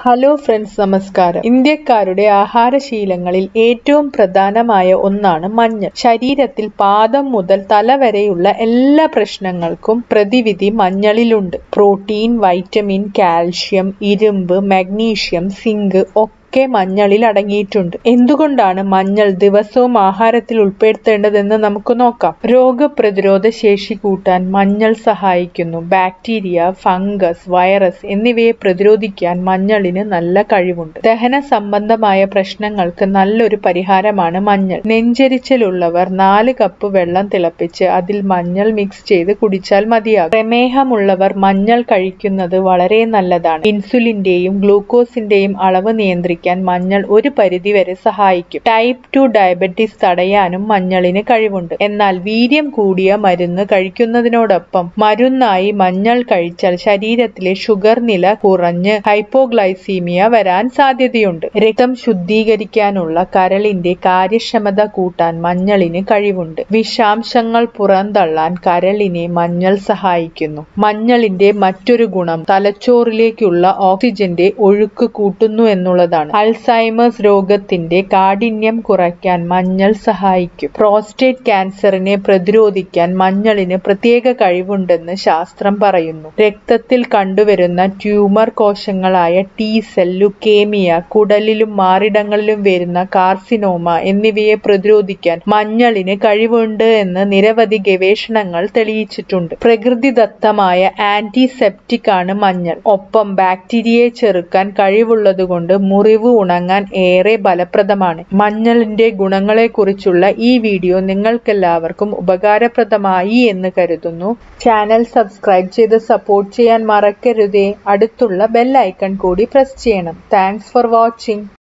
hello friends നമസ്കാരം ഇന്ത്യക്കാരുടെ ആഹാരശീലങ്ങളിൽ ഏറ്റവും പ്രധാനമായ ഒന്നാണ് മഞ്ഞൾ ശരീരത്തിൽ പാദം മുതൽ തല വരെയുള്ള എല്ലാ പ്രശ്നങ്ങൾക്കും പ്രതിവിധി മഞ്ഞളിലുണ്ട് പ്രോട്ടീൻ വൈറ്റമിൻ കാൽഷ്യം ഇരുമ്പ് മഗ്നീഷ്യം സിങ്ക് ഒക്കെ മഞ്ഞളിൽ അടങ്ങിയിട്ടുണ്ട് എന്തുകൊണ്ടാണ് മഞ്ഞൾ ദിവസവും ആഹാരത്തിൽ ഉൾപ്പെടുത്തേണ്ടതെന്ന് നമുക്ക് നോക്കാം രോഗപ്രതിരോധ ശേഷി കൂട്ടാൻ മഞ്ഞൾ സഹായിക്കുന്നു ബാക്ടീരിയ ഫംഗസ് വൈറസ് എന്നിവയെ പ്രതിരോധിക്കാൻ മഞ്ഞളിന് നല്ല കഴിവുണ്ട് ദഹന സംബന്ധമായ പ്രശ്നങ്ങൾക്ക് നല്ലൊരു പരിഹാരമാണ് മഞ്ഞൾ നെഞ്ചരിച്ചിലുള്ളവർ നാല് കപ്പ് വെള്ളം തിളപ്പിച്ച് അതിൽ മഞ്ഞൾ മിക്സ് ചെയ്ത് കുടിച്ചാൽ മതിയാകും പ്രമേഹമുള്ളവർ മഞ്ഞൾ കഴിക്കുന്നത് വളരെ നല്ലതാണ് ഇൻസുലിന്റെയും ഗ്ലൂക്കോസിന്റെയും അളവ് നിയന്ത്രിക്കാൻ മഞ്ഞൾ ഒരു പരിധിവരെ സഹായിക്കും ടൈപ്പ് ടു ഡയബറ്റീസ് തടയാനും മഞ്ഞളിന് കഴിവുണ്ട് എന്നാൽ വീര്യം കൂടിയ മരുന്ന് കഴിക്കുന്നതിനോടൊപ്പം മരുന്നായി മഞ്ഞൾ കഴിച്ചാൽ ശരീരത്തിലെ ഷുഗർ നില കുറഞ്ഞ് ഹൈപ്പോഗ്ലൈസീമിയ വരാൻ സാധ്യതയുണ്ട് രക്തം ശുദ്ധീകരിക്കാനുള്ള കരളിന്റെ കാര്യക്ഷമത കൂട്ടാൻ മഞ്ഞളിന് കഴിവുണ്ട് വിഷാംശങ്ങൾ പുറന്തള്ളാൻ കരളിനെ മഞ്ഞൾ സഹായിക്കുന്നു മഞ്ഞളിന്റെ മറ്റൊരു ഗുണം തലച്ചോറിലേക്കുള്ള ഓക്സിജന്റെ ഒഴുക്ക് കൂട്ടുന്നു എന്നുള്ളതാണ് അൾസൈമേഴ്സ് രോഗത്തിന്റെ കാഠിന്യം കുറയ്ക്കാൻ മഞ്ഞൾ സഹായിക്കും പ്രോസ്റ്റേറ്റ് ക്യാൻസറിനെ പ്രതിരോധിക്കാൻ മഞ്ഞളിന് പ്രത്യേക കഴിവുണ്ടെന്ന് ശാസ്ത്രം പറയുന്നു രക്തത്തിൽ കണ്ടുവരുന്ന ട്യൂമർ കോശങ്ങളായ ടി സെൽ ലുക്കേമിയ കുടലിലും മാറിടങ്ങളിലും വരുന്ന കാർസിനോമ എന്നിവയെ പ്രതിരോധിക്കാൻ മഞ്ഞളിന് കഴിവുണ്ട് എന്ന് നിരവധി ഗവേഷണങ്ങൾ തെളിയിച്ചിട്ടുണ്ട് പ്രകൃതിദത്തമായ ആന്റിസെപ്റ്റിക് ആണ് മഞ്ഞൾ ഒപ്പം ബാക്ടീരിയയെ ചെറുക്കാൻ കഴിവുള്ളതുകൊണ്ട് മുറിവ് ഉണങ്ങാൻ ഏറെ ഫലപ്രദമാണ് മഞ്ഞളിന്റെ ഗുണങ്ങളെക്കുറിച്ചുള്ള ഈ വീഡിയോ നിങ്ങൾക്കെല്ലാവർക്കും ഉപകാരപ്രദമായി എന്ന് കരുതുന്നു ചാനൽ സബ്സ്ക്രൈബ് ചെയ്ത് സപ്പോർട്ട് ചെയ്യാൻ മറക്കരുതേ അടുത്തുള്ള ബെൽ ഐക്കൺ കൂടി പ്രസ് ചെയ്യണം താങ്ക്സ് ഫോർ വാച്ചിങ്